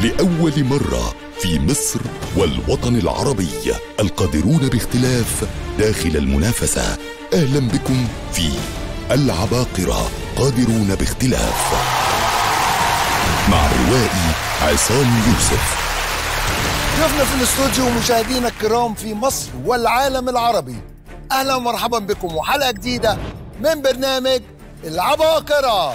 لأول مرة في مصر والوطن العربي القادرون باختلاف داخل المنافسة أهلا بكم في العباقرة قادرون باختلاف مع الروائي عصام يوسف ضيوفنا في الاستوديو مشاهدينا الكرام في مصر والعالم العربي اهلا ومرحبا بكم وحلقه جديده من برنامج العباقره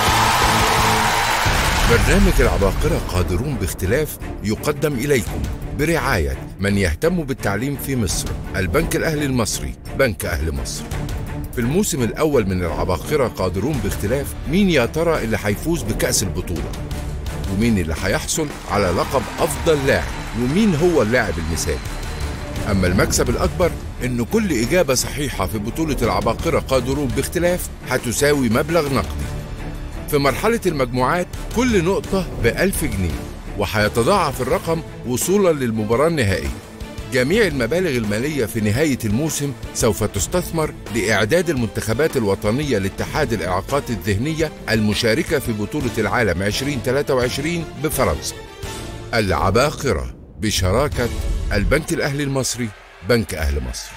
برنامج العباقرة قادرون باختلاف يقدم إليكم برعاية من يهتم بالتعليم في مصر البنك الأهلي المصري بنك أهل مصر في الموسم الأول من العباقرة قادرون باختلاف مين يا ترى اللي هيفوز بكأس البطولة ومين اللي هيحصل على لقب أفضل لاعب ومين هو اللاعب المثالي أما المكسب الأكبر إن كل إجابة صحيحة في بطولة العباقرة قادرون باختلاف هتساوي مبلغ نقدي في مرحلة المجموعات كل نقطة بألف جنيه وهيتضاعف الرقم وصولا للمباراة النهائية جميع المبالغ المالية في نهاية الموسم سوف تستثمر لإعداد المنتخبات الوطنية لاتحاد الإعاقات الذهنية المشاركة في بطولة العالم 2023 بفرنسا العباقرة بشراكة البنك الأهلي المصري بنك أهل مصر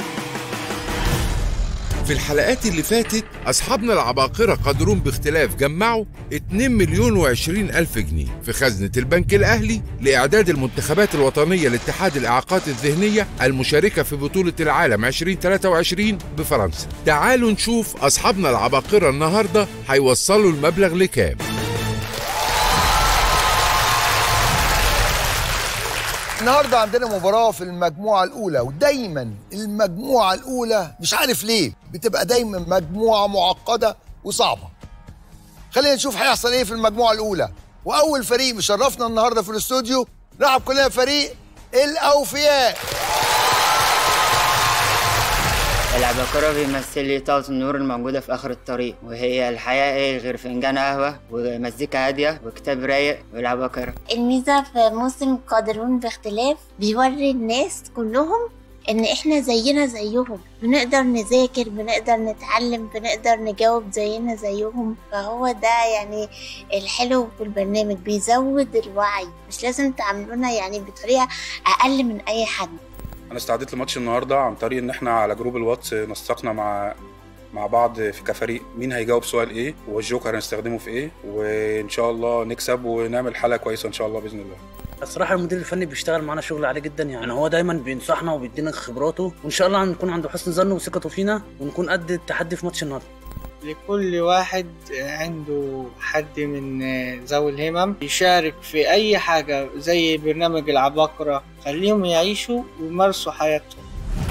في الحلقات اللي فاتت أصحابنا العباقرة قادرون باختلاف جمعوا 2 مليون و20 ألف جنيه في خزنة البنك الأهلي لإعداد المنتخبات الوطنية لاتحاد الإعاقات الذهنية المشاركة في بطولة العالم 2023 بفرنسا تعالوا نشوف أصحابنا العباقرة النهاردة هيوصلوا المبلغ لكام النهارده عندنا مباراه في المجموعه الاولى ودايما المجموعه الاولى مش عارف ليه بتبقى دايما مجموعه معقده وصعبه خلينا نشوف هيحصل ايه في المجموعه الاولى واول فريق مشرفنا النهارده في الاستوديو رحب كلنا فريق الاوفياء العباقرة بيمثل لي طاقة النور الموجودة في آخر الطريق وهي الحياة إيه غير فنجان قهوة ومزيكا هادية وكتاب رايق والعباقرة الميزة في موسم قادرون باختلاف بيوري الناس كلهم ان احنا زينا زيهم بنقدر نذاكر بنقدر نتعلم بنقدر نجاوب زينا زيهم فهو ده يعني الحلو في البرنامج بيزود الوعي مش لازم تعاملونا يعني بطريقة اقل من اي حد انا استعديت لماتش النهارده عن طريق ان احنا على جروب الواتس نسقنا مع مع بعض في كفريق مين هيجاوب سؤال ايه والجوكر هنستخدمه في ايه وان شاء الله نكسب ونعمل حلقه كويسه ان شاء الله باذن الله الصراحه المدير الفني بيشتغل معانا شغل عالي جدا يعني هو دايما بينصحنا وبيدينا خبراته وان شاء الله هنكون عنده حسن ظن وثقته فينا ونكون قد التحدي في ماتش النهارده لكل واحد عنده حد من ذوي الهمم يشارك في أي حاجة زي برنامج العباقرة خليهم يعيشوا ويمارسوا حياتهم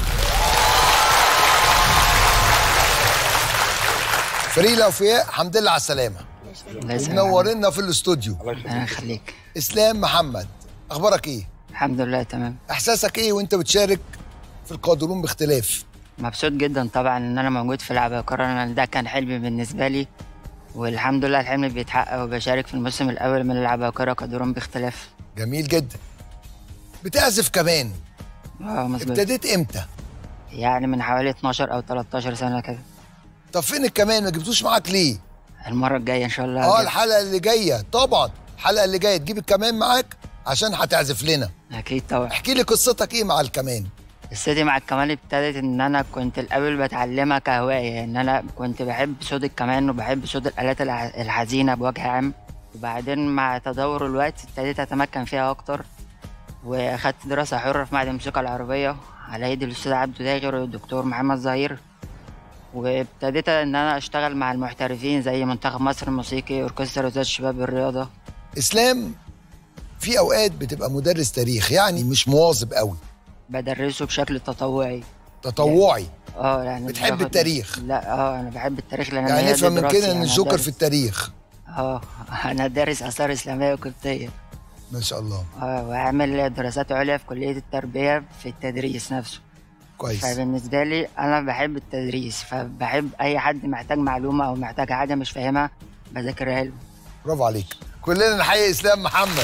فريق الاوفياء الحمد لله على السلامه ومنورنا في الاستوديو ربنا يخليك اسلام محمد اخبارك ايه الحمد لله تمام احساسك ايه وانت بتشارك في القادرون باختلاف مبسوط جدا طبعا ان انا موجود في العباقرة انا ده كان حلم بالنسبة لي والحمد لله الحلم بيتحقق وبشارك في الموسم الاول من العباقرة قادرون باختلاف جميل جدا بتعزف كمان اه مظبوط ابتديت امتى يعني من حوالي 12 او 13 سنة كده طب فين الكمان ما جبتوش معاك ليه المرة الجاية ان شاء الله اه هجيب. الحلقه اللي جايه طبعا الحلقه اللي جايه تجيب الكمان معاك عشان هتعزف لنا اكيد طبعا احكي لي قصتك ايه مع الكمان قصتي مع الكمان ابتدت ان انا كنت الاول بتعلمها كهوايه ان انا كنت بحب صوت الكمان وبحب صوت الالات الع- الحزينه بوجه عام وبعدين مع تدور الوقت ابتديت اتمكن فيها اكتر واخدت دراسه حره في معهد الموسيقى العربيه على يد الاستاذ عبد داغر والدكتور محمد زهير وابتديت ان انا اشتغل مع المحترفين زي منتخب مصر الموسيقي اوركسترا وزاره الشباب الرياضه اسلام في اوقات بتبقى مدرس تاريخ يعني مش مواظب قوي بدرسه بشكل تطوعي تطوعي اه يعني بتحب باخد- التاريخ لا اه انا بحب التاريخ لان هي يعني دي نفهم من دراستي، كده ان أنا الجوكر دارس- في التاريخ اه انا دارس اثار اسلاميه وقبطيه ما شاء الله اه وعامل دراسات عليا في كليه التربيه في التدريس نفسه كويس فبالنسبه لي انا بحب التدريس فبحب اي حد محتاج معلومه او محتاج حاجه مش فاهمها بذاكرها له برافو عليك كلنا نحيي اسلام محمد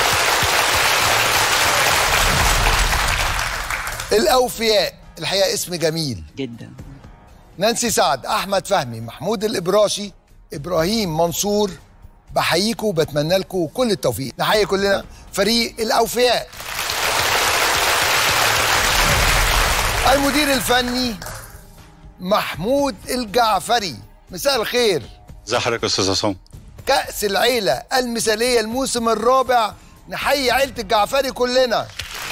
الاوفياء الحقيقه اسم جميل جدا نانسي سعد احمد فهمي محمود الابراشي ابراهيم منصور بحييكم وبتمنى لكم كل التوفيق نحيي كلنا فريق الاوفياء المدير الفني محمود الجعفري مساء الخير ازي حضرتك يا استاذ عصام كأس العيلة المثالية الموسم الرابع نحيي عيلة الجعفري كلنا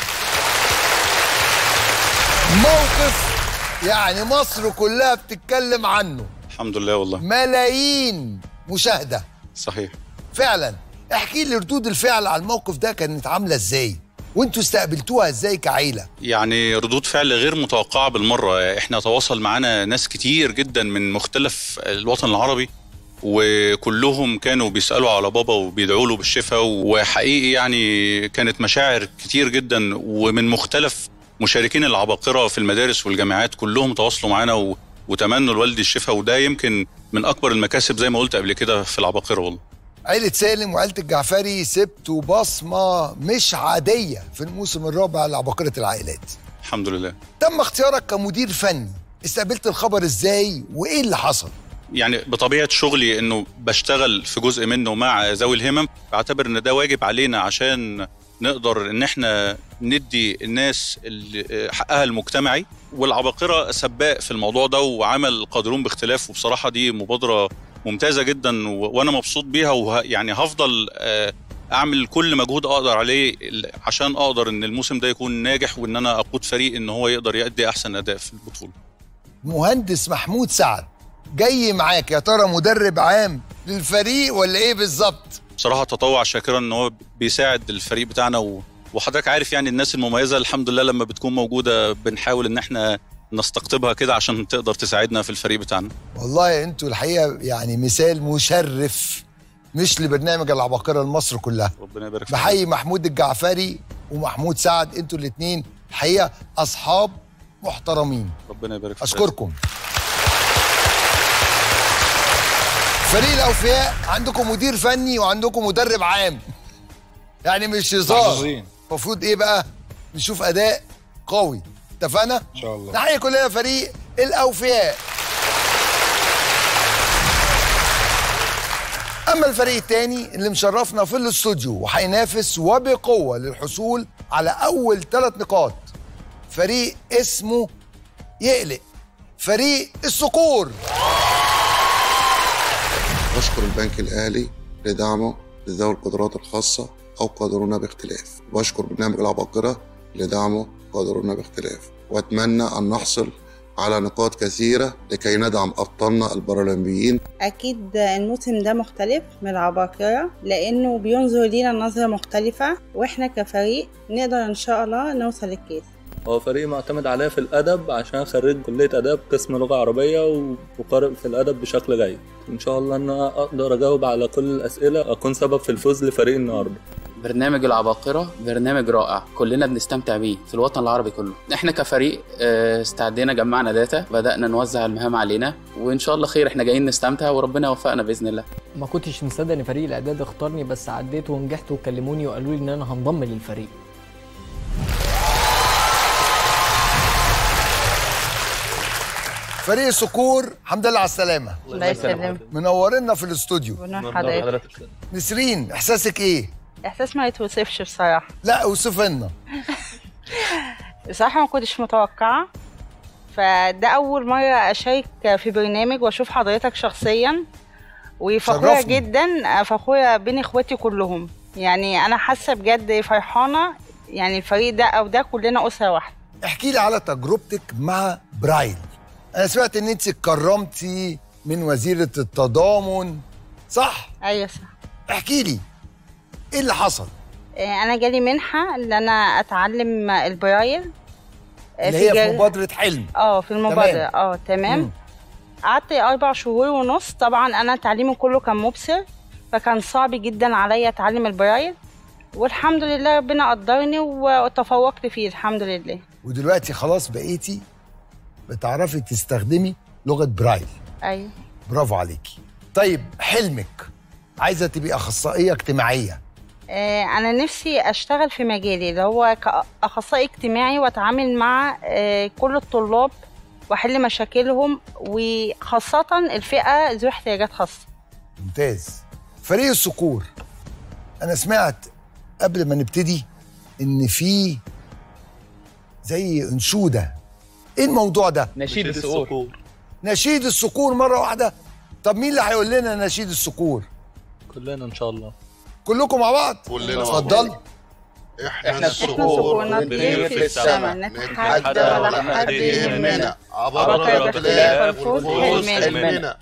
موقف يعني مصر كلها بتتكلم عنه الحمد لله والله ملايين مشاهدة صحيح فعلا احكي لي ردود الفعل على الموقف ده كانت عاملة ازاي وانتوا استقبلتوها ازاي كعيلة يعني ردود فعل غير متوقعه بالمره احنا تواصل معانا ناس كتير جدا من مختلف الوطن العربي وكلهم كانوا بيسالوا على بابا وبيدعوا له بالشفاء وحقيقي يعني كانت مشاعر كتير جدا ومن مختلف مشاركين العباقره في المدارس والجامعات كلهم تواصلوا معانا و... وتمنوا لوالدي الشفاء وده يمكن من اكبر المكاسب زي ما قلت قبل كده في العباقره والله عيلة سالم وعيلة الجعفري سبتوا بصمة مش عادية في الموسم الرابع لعباقرة العائلات الحمد لله تم اختيارك كمدير فني استقبلت الخبر ازاي وايه اللي حصل يعني بطبيعه شغلي انه بشتغل في جزء منه مع ذوي الهمم بعتبر ان ده واجب علينا عشان نقدر ان احنا ندي الناس اللي حقها المجتمعي والعباقره سباق في الموضوع ده وعمل قادرون باختلاف وبصراحه دي مبادره ممتازه جدا و- وانا مبسوط بيها ويعني هفضل آه، اعمل كل مجهود اقدر عليه عشان اقدر ان الموسم ده يكون ناجح وان انا اقود فريق ان هو يقدر يؤدي احسن اداء في البطوله مهندس محمود سعد جاي معاك يا ترى مدرب عام للفريق ولا ايه بالظبط بصراحه تطوع شاكرا ان هو بيساعد الفريق بتاعنا و... وحضرتك عارف يعني الناس المميزه الحمد لله لما بتكون موجوده بنحاول ان احنا نستقطبها كده عشان تقدر تساعدنا في الفريق بتاعنا والله انتوا الحقيقه يعني مثال مشرف مش لبرنامج العباقره لمصر كلها ربنا يبارك فيك بحيي محمود الجعفري ومحمود سعد انتوا الاثنين الحقيقه اصحاب محترمين ربنا يبارك فيك اشكركم فريق الاوفياء عندكم مدير فني وعندكم مدرب عام يعني مش هزار محظوظين. المفروض ايه بقى نشوف اداء قوي اتفقنا ان شاء الله نحيي كلنا فريق الاوفياء اما الفريق الثاني اللي مشرفنا في الاستوديو وهينافس وبقوه للحصول على اول ثلاث نقاط فريق اسمه يقلق فريق الصقور بشكر البنك الأهلي لدعمه لذوي القدرات الخاصة أو قادرون باختلاف بشكر برنامج العباقرة لدعمه قادرون باختلاف وأتمنى أن نحصل على نقاط كثيرة لكي ندعم أبطالنا البارالمبيين أكيد الموسم ده مختلف من العباقرة لأنه بينظر لينا نظرة مختلفة وإحنا كفريق نقدر إن شاء الله نوصل للكاس هو فريق معتمد عليا في الأدب عشان خريج كلية آداب قسم لغة عربية وقارئ في الأدب بشكل جيد إن شاء الله إن أنا أقدر أجاوب على كل الأسئلة أكون سبب في الفوز لفريق النهاردة برنامج العباقرة برنامج رائع كلنا بنستمتع بيه في الوطن العربي كله احنا كفريق آه، استعدينا جمعنا داتا بدأنا نوزع المهام علينا وإن شاء الله خير احنا جايين نستمتع وربنا يوفقنا بإذن الله ما كنتش مصدق ان فريق الاعداد اختارني بس عديت ونجحت وكلموني وقالوا لي ان انا هنضم للفريق فريق الصقور الحمد لله على السلامه الله يسلمك منورنا في الاستوديو ونور حضرتك نسرين احساسك ايه إحساس ما يتوصفش بصراحة لا اوصف لنا بصراحة ما كنتش متوقعة فده أول مرة أشارك في برنامج وأشوف حضرتك شخصيا وفخورة شرفني. جدا فخورة بين إخواتي كلهم يعني أنا حاسة بجد فرحانة يعني الفريق ده أو ده كلنا أسرة واحدة احكي لي على تجربتك مع برايل انا سمعت ان انت اتكرمتي من وزيره التضامن صح أيوة صح احكي لي ايه اللي حصل آه، أنا جالي منحة إن أنا أتعلم البرايل آه، اللي هي جال- في مبادره حلم اه في المبادرة تمام. اه تمام مم. قعدت أربع شهور ونص طبعا أنا تعليمي كله كان مبصر فكان صعب جدا عليا أتعلم البرايل والحمد لله ربنا قدرني وتفوقت فيه الحمد لله ودلوقتي خلاص بقيتي بتعرفي تستخدمي لغه برايل أيوة برافو عليكي طيب حلمك عايزه تبقي اخصائيه اجتماعيه آه، أنا نفسي أشتغل في مجالي اللي هو كأخصائي اجتماعي وأتعامل مع آه، كل الطلاب وأحل مشاكلهم وخاصة الفئة ذو احتياجات خاصة ممتاز فريق الصقور انا سمعت قبل ما نبتدي ان في زي انشوده ايه الموضوع ده نشيد الصقور نشيد الصقور مره واحده طب مين اللي هيقول لنا نشيد الصقور كلنا ان شاء الله كلكم مع بعض كلنا مع اتفضل احنا الصقور نطير في السماء نتحدى ولا حد يهمنا عبر اختلاف والفوز حلمنا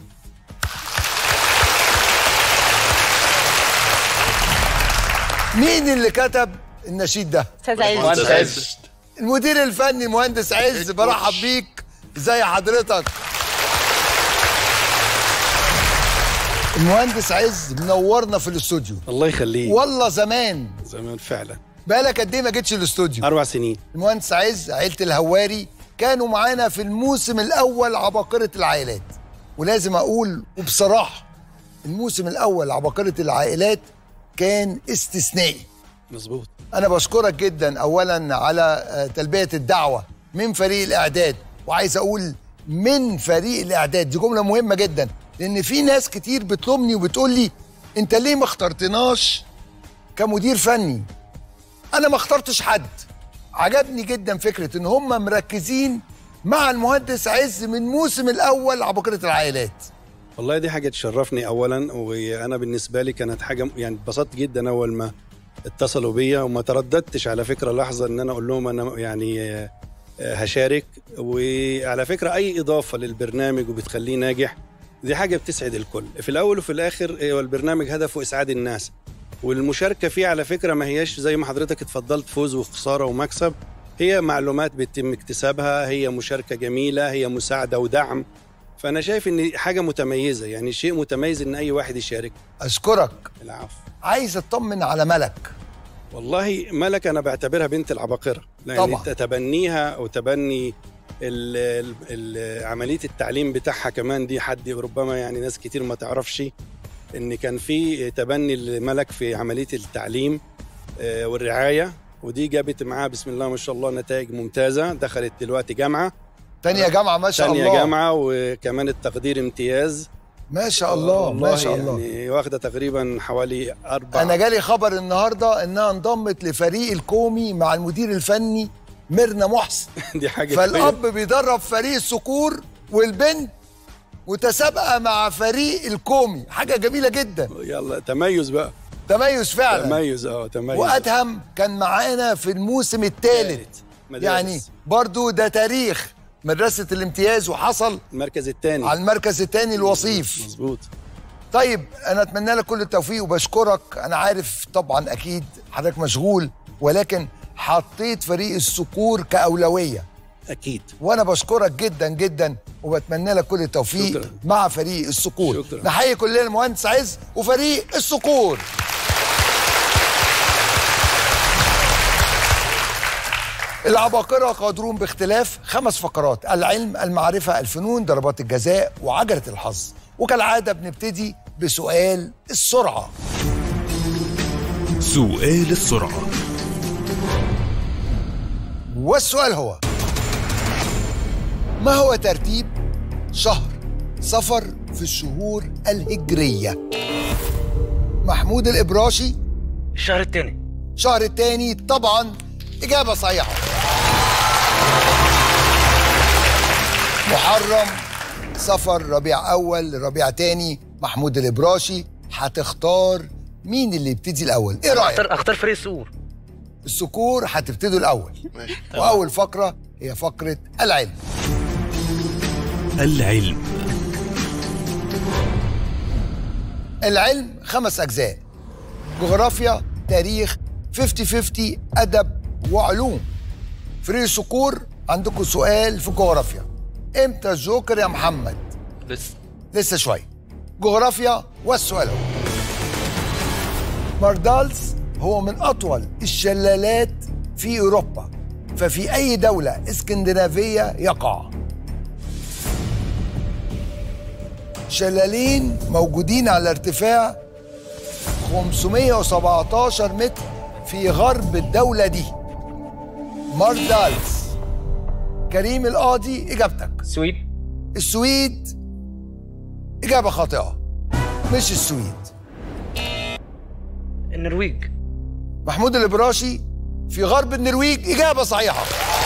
مين اللي كتب النشيد ده استاذ عز مهندس عز المدير الفني مهندس عز برحب بيك ازي حضرتك المهندس عز منورنا في الاستوديو الله يخليك والله زمان زمان فعلا بقالك قد ايه ما جيتش الاستوديو اربع سنين المهندس عز عيله الهواري كانوا معانا في الموسم الاول عباقره العائلات ولازم اقول وبصراحه الموسم الاول عباقره العائلات كان استثنائي مظبوط انا بشكرك جدا اولا على آه، تلبيه الدعوه من فريق الاعداد وعايز اقول من فريق الاعداد دي جمله مهمه جدا لان في ناس كتير بتلومني وبتقول لي انت ليه ما اخترتناش كمدير فني انا ما اخترتش حد عجبني جدا فكره ان هم مركزين مع المهندس عز من موسم الاول عباقره العائلات والله دي حاجه تشرفني اولا وانا بالنسبه لي كانت حاجه يعني اتبسطت جدا اول ما اتصلوا بيا وما ترددتش على فكره لحظه ان انا اقول لهم انا يعني آه، آه، هشارك وعلى فكره اي اضافه للبرنامج وبتخليه ناجح دي حاجه بتسعد الكل في الاول وفي الاخر هو البرنامج هدفه اسعاد الناس والمشاركه فيه على فكره ما هياش زي ما حضرتك اتفضلت فوز وخساره ومكسب هي معلومات بيتم اكتسابها هي مشاركه جميله هي مساعده ودعم فانا شايف ان حاجه متميزه يعني شيء متميز ان اي واحد يشارك اشكرك العفو عايز اطمن على ملك والله ملك انا بعتبرها بنت العباقره لان طبعاً. تبنيها وتبني ال ال ال عمليه التعليم بتاعها كمان دي حد ربما يعني ناس كتير ما تعرفش ان كان في تبني الملك في عمليه التعليم آه، والرعايه ودي جابت معاها بسم الله ما شاء الله نتائج ممتازه دخلت دلوقتي جامعه تانية جامعه ما شاء تانية الله جامعه وكمان التقدير امتياز ما شاء الله ما والله شاء الله يعني واخده تقريبا حوالي اربع انا جالي خبر النهارده انها انضمت لفريق الكومي مع المدير الفني ميرنا محسن دي حاجه فالاب بيدرب فريق الصقور والبنت متسابقه مع فريق الكومي حاجه جميله جدا يلا تميز بقى تميز فعلا تميز اه تميز وادهم كان معانا في الموسم الثالث مدارس. يعني برضو ده تاريخ مدرسه الامتياز وحصل المركز الثاني على المركز الثاني الوصيف مظبوط طيب انا اتمنى لك كل التوفيق وبشكرك انا عارف طبعا اكيد حضرتك مشغول ولكن حطيت فريق الصقور كاولويه اكيد وانا بشكرك جدا جدا وبتمنى لك كل التوفيق شكراً. مع فريق الصقور شكراً. نحيي كلنا المهندس عز وفريق الصقور العباقرة قادرون باختلاف خمس فقرات العلم المعرفة الفنون ضربات الجزاء وعجلة الحظ وكالعادة بنبتدي بسؤال السرعة سؤال السرعة والسؤال هو ما هو ترتيب شهر صفر في الشهور الهجرية محمود الإبراشي الشهر الثاني شهر التاني طبعا إجابة صحيحة محرم صفر ربيع أول ربيع تاني محمود الإبراشي هتختار مين اللي يبتدي الأول إيه رأيك؟ اختار اختار فريق الصقور الصقور هتبتدوا الأول ماشي وأول فقرة هي فقرة العلم العلم العلم خمس أجزاء جغرافيا تاريخ 50 50 أدب وعلوم فريق الصقور عندكم سؤال في جغرافيا امتى الجوكر يا محمد لسه لسه شوية جغرافيا والسؤال هو ماردالس هو من أطول الشلالات في أوروبا ففي أي دولة اسكندنافية يقع شلالين موجودين على ارتفاع 517 متر في غرب الدولة دي ماردالس كريم القاضي إجابتك سويد السويد إجابة خاطئة مش السويد النرويج محمود الابراشي في غرب النرويج اجابه صحيحه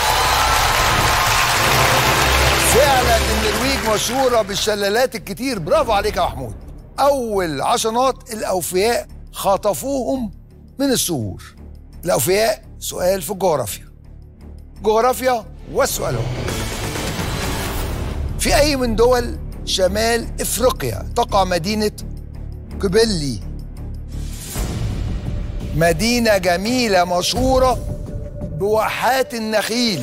فعلا النرويج مشهوره بالشلالات الكتير برافو عليك يا محمود اول عشرات الاوفياء خطفوهم من السور الاوفياء سؤال في الجغرافيا جغرافيا والسؤال هو في اي من دول شمال افريقيا تقع مدينه كوبيلي مدينة جميلة مشهورة بواحات النخيل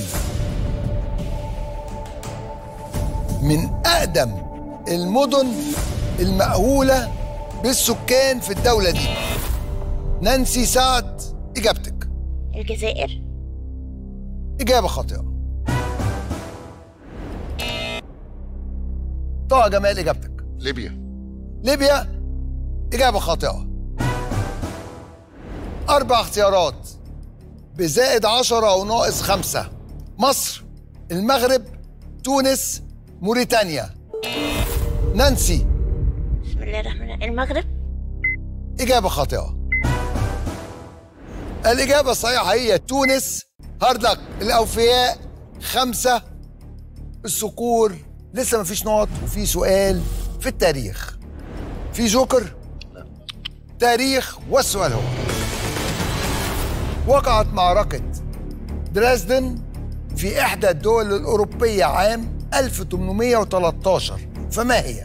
من أقدم المدن المأهولة بالسكان في الدولة دي نانسي سعد إجابتك الجزائر إجابة خاطئة طه جمال إجابتك ليبيا ليبيا إجابة خاطئة أربع اختيارات بزائد عشرة أو ناقص خمسة مصر المغرب تونس موريتانيا نانسي بسم الله الرحمن الرحيم المغرب إجابة خاطئة الإجابة الصحيحة هي تونس هاردلك الأوفياء خمسة الصقور لسه مفيش نقط وفي سؤال في التاريخ في جوكر تاريخ والسؤال هو وقعت معركة دريسدن في إحدى الدول الأوروبية عام 1813 فما هي؟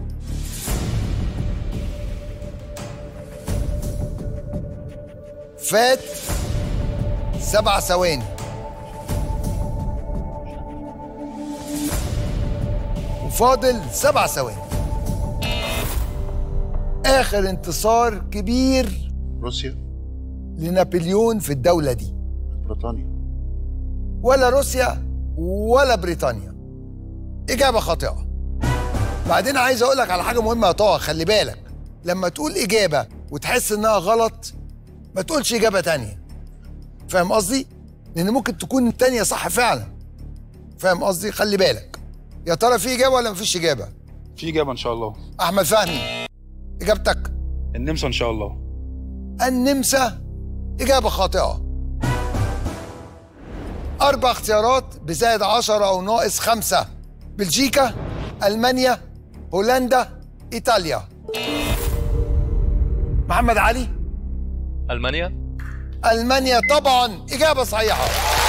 فات سبع ثواني وفاضل سبع ثواني آخر انتصار كبير روسيا لنابليون في الدولة دي بريطانيا ولا روسيا ولا بريطانيا إجابة خاطئة بعدين عايز أقول لك على حاجة مهمة يا طه خلي بالك لما تقول إجابة وتحس إنها غلط ما تقولش إجابة تانية فاهم قصدي؟ لأن ممكن تكون التانية صح فعلا فاهم قصدي؟ خلي بالك يا ترى في إجابة ولا مفيش إجابة؟ في اجابه ان شاء الله أحمد فهمي إجابتك النمسا ان شاء الله النمسا إجابة خاطئة أربع اختيارات بزائد عشرة أو ناقص خمسة بلجيكا ألمانيا هولندا إيطاليا محمد علي المانيا ألمانيا طبعا إجابة صحيحة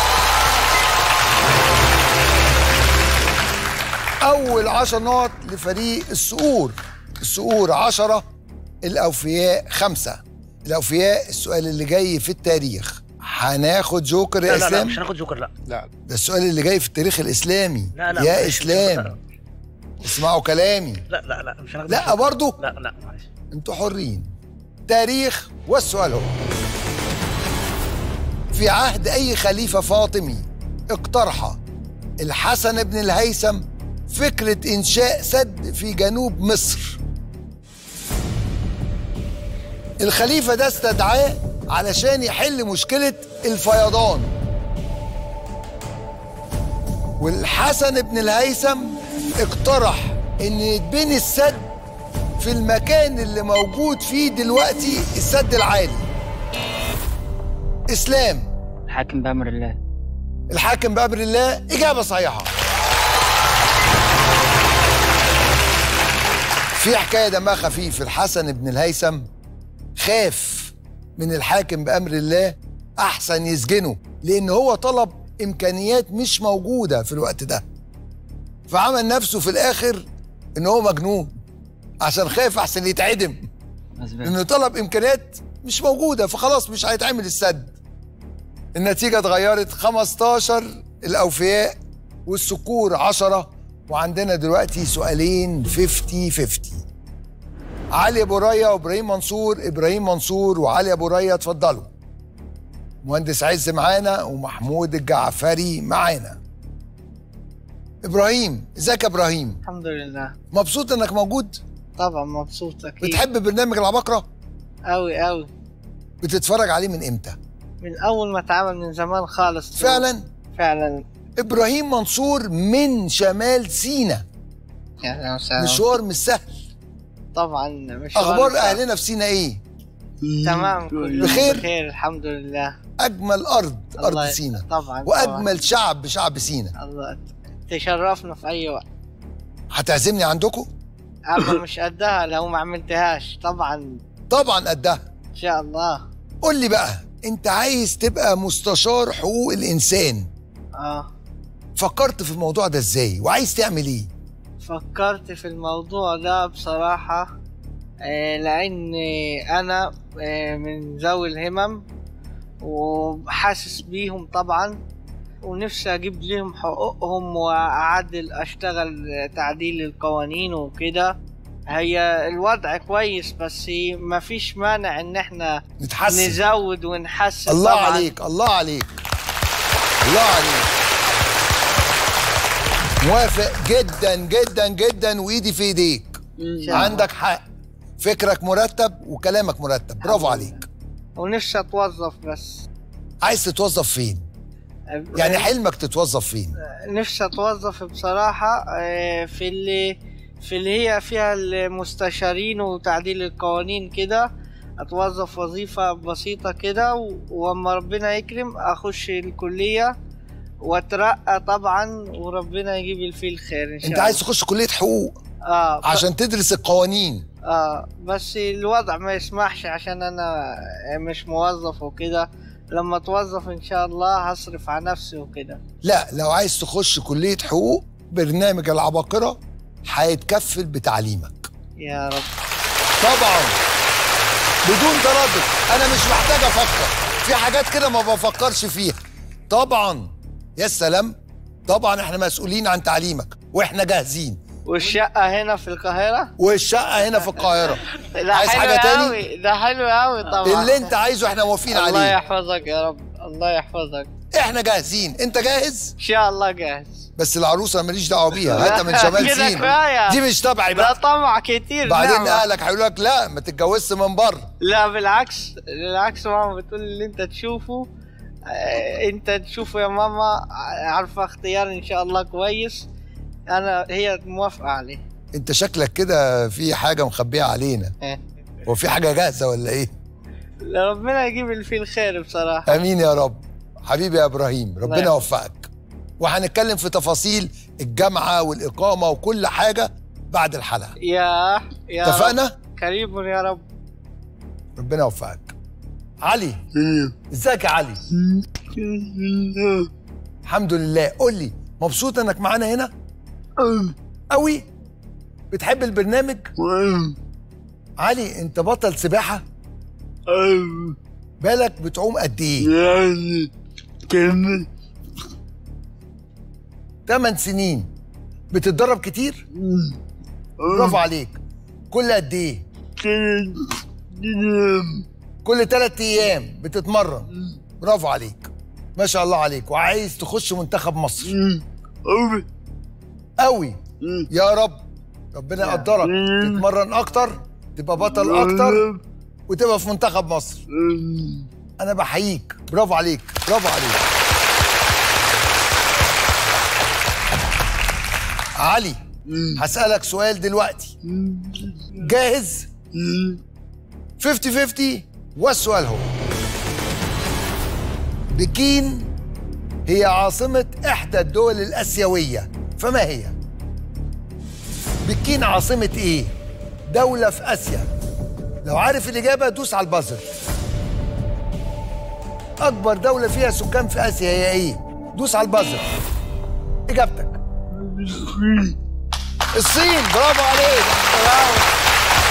أول عشر نقط لفريق الصقور الصقور عشرة الأوفياء خمسة الأوفياء السؤال اللي جاي في التاريخ هناخد جوكر يا لا لا, لا إسلام مش هناخد جوكر لا لا ده السؤال اللي جاي في التاريخ الإسلامي لا لا يا مش- إسلام اسمعوا كلامي لا لا لا مش هناخد لا جوكر. برضو لا لا معلش انتوا حرين تاريخ والسؤال هو في عهد أي خليفة فاطمي اقترح الحسن بن الهيثم فكرة إنشاء سد في جنوب مصر الخليفة ده استدعاه علشان يحل مشكلة الفيضان والحسن بن الهيثم اقترح ان يتبني السد في المكان اللي موجود فيه دلوقتي السد العالي اسلام الحاكم بأمر الله الحاكم بأمر الله إجابة صحيحة في حكاية دمها خفيف الحسن بن الهيثم خاف من الحاكم بأمر الله أحسن يسجنه لأن هو طلب إمكانيات مش موجودة في الوقت ده فعمل نفسه في الآخر إن هو مجنون عشان خايف أحسن يتعدم لأنه طلب إمكانيات مش موجودة فخلاص مش هيتعمل السد النتيجة اتغيرت 15 الأوفياء والصقور 10 وعندنا دلوقتي سؤالين 50 50 علي أبو ريا وإبراهيم منصور إبراهيم منصور وعلي أبو ريا اتفضلوا مهندس عز معانا ومحمود الجعفري معانا إبراهيم ازيك يا إبراهيم الحمد لله مبسوط إنك موجود طبعا مبسوط اكيد بتحب برنامج العباقرة قوي قوي بتتفرج عليه من إمتى من اول ما اتعمل من زمان خالص فعلا فعلا إبراهيم منصور من شمال سينا يعني مثلا مشوار مش سهل طبعا مشوار اخبار صعب. اهلنا في سينا ايه تمام كله بخير؟ بخير الحمد لله اجمل ارض ارض الله- سينا طبعا واجمل شعب شعب سينا طبعاً. الله تشرفنا في اي وقت هتعزمني عندكم اما مش قدها لو ما عملتهاش طبعا طبعا قدها ان شاء الله قول لي بقى انت عايز تبقى مستشار حقوق الانسان اه فكرت في الموضوع ده ازاي وعايز تعمل ايه فكرت في الموضوع ده بصراحة آه، لأن أنا آه، من ذوي الهمم وحاسس بيهم طبعا ونفسي أجيب لهم حقوقهم وأعدل أشتغل تعديل القوانين وكده هي الوضع كويس بس مفيش مانع إن احنا نتحسن. نزود ونحسن الله طبعاً. عليك الله عليك الله عليك موافق جدا جدا جدا وايدي في ايديك إن شاء الله. عندك حق فكرك مرتب وكلامك مرتب برافو عليك ونفسي أتوظف بس عايز تتوظف فين يعني حلمك تتوظف فين نفسي اتوظف بصراحة آه، في اللي في اللي هي فيها المستشارين وتعديل القوانين كده اتوظف وظيفة بسيطة كده و- واما ربنا يكرم اخش الكلية واترقى طبعا وربنا يجيب لي فيه الخير ان شاء انت الله عايز تخش كليه حقوق اه ف- عشان تدرس القوانين اه بس الوضع ما يسمحش عشان انا مش موظف وكده لما اتوظف ان شاء الله هصرف على نفسي وكده لا لو عايز تخش كليه حقوق برنامج العباقره هيتكفل بتعليمك يا رب طبعا بدون تردد انا مش محتاج افكر في حاجات كده ما بفكرش فيها طبعا يا سلام طبعا احنا مسؤولين عن تعليمك واحنا جاهزين والشقة هنا في القاهرة والشقه هنا في القاهره ده عايز حلو حاجه تاني أوي ده حلو قوي طبعا اللي انت عايزه احنا موافقين الله عليه يحفظك يا رب الله يحفظك احنا جاهزين انت جاهز ان شاء الله جاهز بس العروسه ماليش دعوه بيها هاتها من شمال كده سينا كفاية. دي مش تبعي ده بقى طمع كتير بعدين نعمة. اهلك هيقولوا لك لا ما تتجوزش من بره لا بالعكس بالعكس ماما بتقول اللي انت تشوفه آه، انت تشوفه يا ماما عارفه اختيار ان شاء الله كويس انا هي موافقه عليه انت شكلك كده في حاجه مخبيه علينا إيه. هو في حاجه جاهزه ولا ايه لا، ربنا يجيب اللي فيه الخير بصراحه امين يا رب حبيبي يا ابراهيم ربنا الله يوفقك وهنتكلم في تفاصيل الجامعه والاقامه وكل حاجه بعد الحلقه يا يا اتفقنا؟ رب. قريب يا رب ربنا يوفقك علي ازيك يا علي الحمد لله قول لي مبسوط انك معانا هنا قوي بتحب البرنامج علي انت بطل سباحه بالك بتعوم قد ايه يعني كم 8 سنين بتتدرب كتير برافو عليك كل قد ايه كل ثلاث ايام بتتمرن برافو عليك ما شاء الله عليك وعايز تخش منتخب مصر قوي يا رب ربنا يقدرك تتمرن اكتر تبقى بطل اكتر وتبقى في منتخب مصر انا بحييك برافو عليك برافو عليك علي هسألك سؤال دلوقتي جاهز 50 50 والسؤال هو بكين هي عاصمة إحدى الدول الآسيوية فما هي؟ بكين عاصمة إيه؟ دولة في آسيا لو عارف الإجابة دوس على البازر أكبر دولة فيها سكان في آسيا هي إيه؟ دوس على البازر إجابتك الصين برافو عليك برافو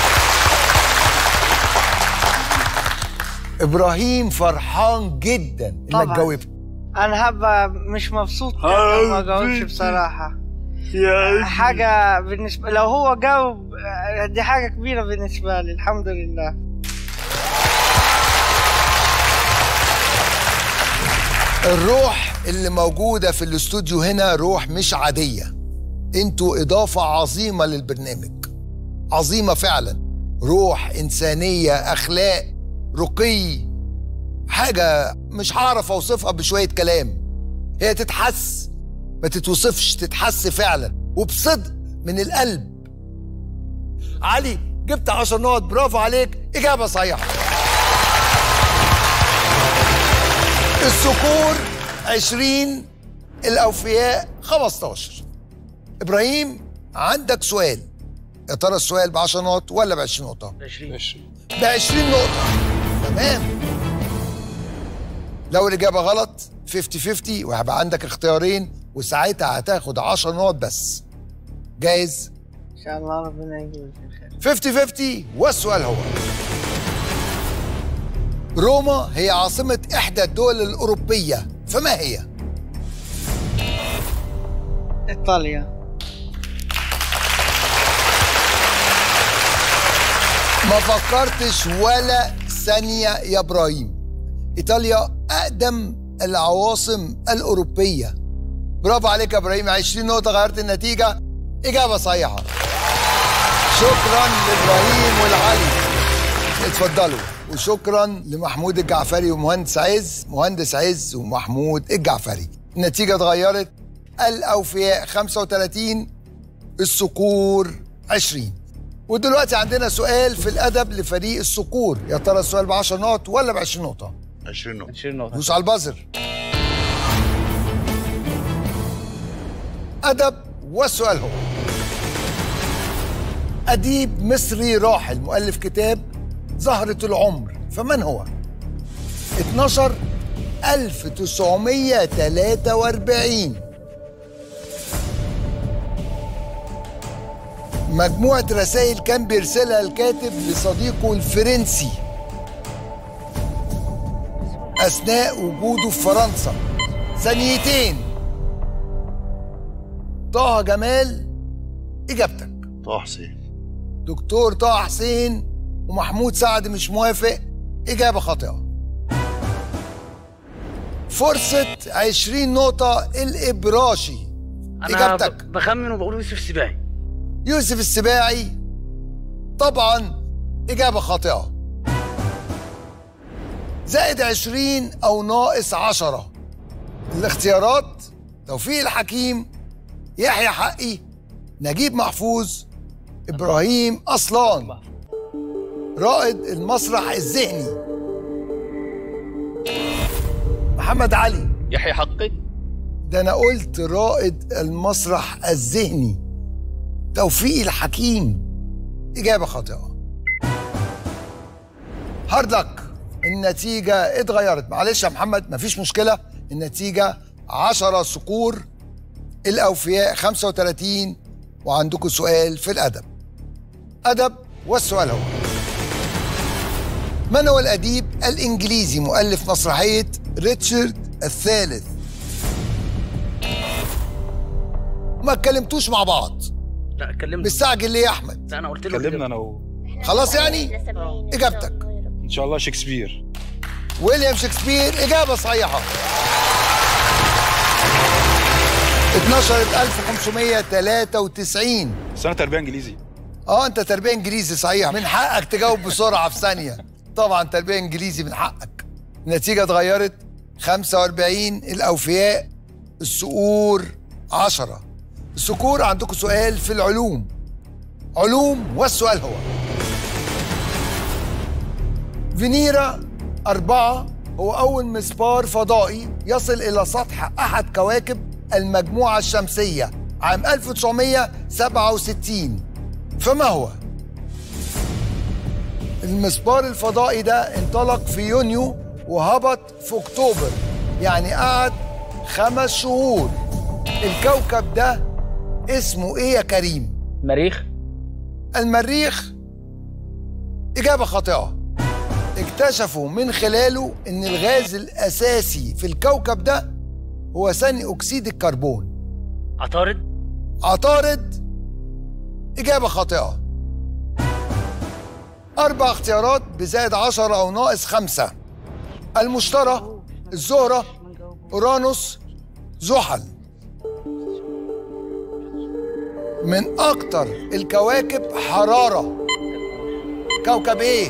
إبراهيم فرحان جدا إنك طبعاً. جاوبت انا هبقى مش مبسوط لو ما جاوبش بصراحه حاجه بالنسبه لو هو جاوب آه، دي حاجه كبيره بالنسبه لي الحمد لله الروح اللي موجودة في الاستوديو هنا روح مش عادية انتوا إضافة عظيمة للبرنامج عظيمة فعلا روح إنسانية أخلاق رقي حاجة مش هعرف أوصفها بشوية كلام هي تتحس ما تتوصفش تتحس فعلا وبصدق من القلب علي جبت 10 نقط برافو عليك إجابة صحيحة الصقور 20 الأوفياء 15 إبراهيم عندك سؤال يا ترى السؤال ب 10 نقط ولا ب 20 نقطة؟ 20 ب 20 نقطة تمام لو الإجابة غلط 50 50 وهيبقى عندك اختيارين وساعتها هتاخد 10 نقط بس جاهز؟ ان شاء الله ربنا يجيب الخير 50 50 والسؤال هو روما هي عاصمة إحدى الدول الأوروبية فما هي؟ ايطاليا ما فكرتش ولا ثانية يا إبراهيم إيطاليا أقدم العواصم الأوروبية برافو عليك يا إبراهيم 20 نقطة غيرت النتيجة إجابة صحيحة شكرا لإبراهيم والعلي اتفضلوا وشكرا لمحمود الجعفري ومهندس عز مهندس عز ومحمود الجعفري النتيجة اتغيرت الأوفياء 35 الصقور 20 ودلوقتي عندنا سؤال في الأدب لفريق الصقور يا ترى السؤال ب 10 نقط ولا ب 20 نقطة؟ 20 نقطة 20 نقطة دوس على البازر أدب والسؤال هو أديب مصري راحل مؤلف كتاب زهرة العمر فمن هو؟ 12 1943 مجموعة رسائل كان بيرسلها الكاتب لصديقه الفرنسي أثناء وجوده في فرنسا ثانيتين طه جمال إجابتك طه حسين دكتور طه حسين ومحمود سعد مش موافق إجابة خاطئة فرصة 20 نقطة الإبراشي انا إجابتك ب- بخمن وبقول يوسف السباعي يوسف السباعي طبعا إجابة خاطئة زائد عشرين أو ناقص عشرة الاختيارات توفيق الحكيم يحيى حقي نجيب محفوظ إبراهيم أصلان رائد المسرح الذهني محمد علي يحيى حقي ده أنا قلت رائد المسرح الذهني توفيق الحكيم إجابة خاطئة هارد لك النتيجة اتغيرت معلش يا محمد مفيش مشكلة النتيجة 10 صقور الأوفياء 35 وعندكم سؤال في الأدب أدب والسؤال هو من هو الأديب الإنجليزي مؤلف مسرحية ريتشارد الثالث ما اتكلمتوش مع بعض لا اتكلمنا مستعجل ليه يا احمد لا انا قلت له كلمنا انا و... خلاص يعني اجابتك ان شاء الله شكسبير ويليام شكسبير اجابه صحيحه 12593 سنه تربيه انجليزي اه انت تربيه انجليزي صحيح من حقك تجاوب بسرعه في ثانيه طبعا تربيه انجليزي من حقك النتيجه اتغيرت 45 الاوفياء الصقور 10 الصقور عندكم سؤال في العلوم علوم والسؤال هو فينيرا أربعة هو أول مسبار فضائي يصل إلى سطح أحد كواكب المجموعة الشمسية عام 1967 فما هو؟ المسبار الفضائي ده انطلق في يونيو وهبط في أكتوبر يعني قعد خمس شهور الكوكب ده اسمه إيه يا كريم؟ مريخ المريخ إجابة خاطئة اكتشفوا من خلاله إن الغاز الأساسي في الكوكب ده هو ثاني أكسيد الكربون عطارد عطارد إجابة خاطئة أربع اختيارات بزائد عشرة أو ناقص خمسة المشتري الزهرة أورانوس زحل من أكتر الكواكب حرارة كوكب إيه؟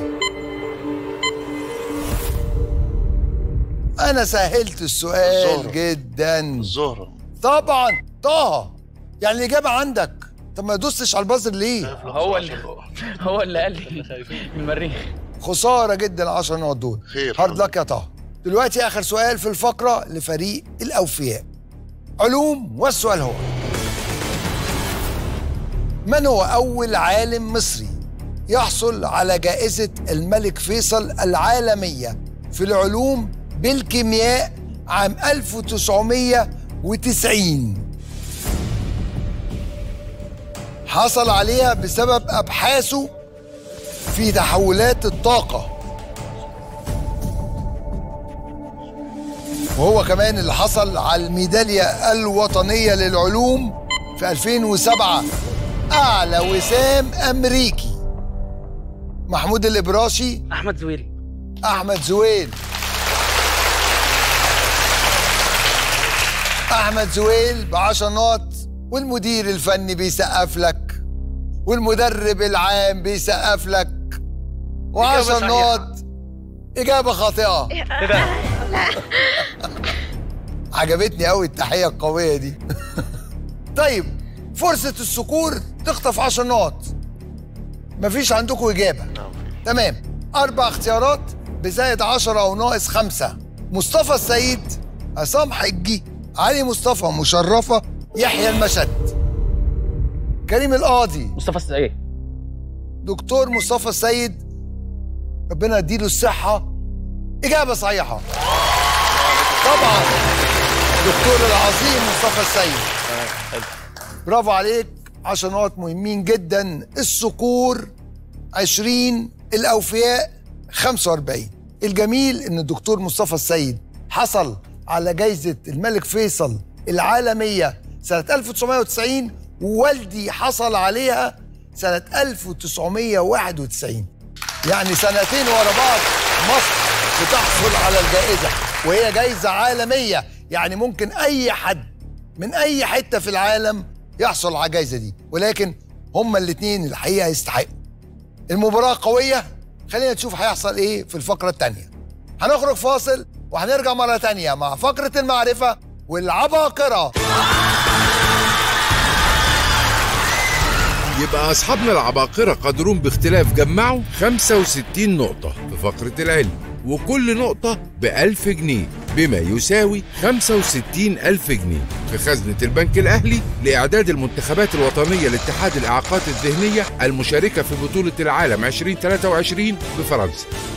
أنا سهلت السؤال الزهرة. جدا الزهرة طبعا طه يعني الإجابة عندك طب ما دوستش على البازر ليه؟ هو اللي هو اللي قال لي المريخ خسارة جدا 10 نقط دول خير هارد لك يا طه دلوقتي آخر سؤال في الفقرة لفريق الأوفياء علوم والسؤال هو من هو أول عالم مصري يحصل على جائزة الملك فيصل العالمية في العلوم بالكيمياء عام 1990 حصل عليها بسبب أبحاثه في تحولات الطاقة وهو كمان اللي حصل على الميدالية الوطنية للعلوم في 2007 أعلى وسام أمريكي محمود الإبراشي احمد زويل أحمد زويل أحمد زويل بعشر نقط والمدير الفني بيسقف لك والمدرب العام بيسقف لك وعشر صحيحة. نقط إجابة خاطئة عجبتني قوي التحية القوية دي طيب فرصة السكور تخطف 10 نقط مفيش عندكم إجابة تمام أربع اختيارات بزائد 10 أو ناقص خمسة مصطفى السيد عصام حجي علي مصطفى مشرفة يحيى المشد كريم القاضي مصطفى السيد دكتور مصطفى السيد ربنا يديله الصحة إجابة صحيحة طبعا دكتور العظيم مصطفى السيد برافو عليك 10 نقط مهمين جدا الصقور 20 الأوفياء 45 الجميل إن الدكتور مصطفى السيد حصل على جايزة الملك فيصل العالمية سنة 1990 ووالدي حصل عليها سنة 1991 يعني سنتين ورا بعض مصر بتحصل على الجائزة وهي جائزة عالمية يعني ممكن أي حد من أي حتة في العالم يحصل على الجائزة دي ولكن هما الاتنين الحقيقة يستحقوا المباراة قوية خلينا نشوف هيحصل ايه في الفقرة التانية هنخرج فاصل وهنرجع مرة تانية مع فقرة المعرفة والعباقرة يبقى أصحابنا العباقرة قادرون باختلاف جمعوا 65 نقطة في فقرة العلم وكل نقطة بألف جنيه بما يساوي 65 ألف جنيه في خزنة البنك الأهلي لإعداد المنتخبات الوطنية لاتحاد الإعاقات الذهنية المشاركة في بطولة العالم 2023 بفرنسا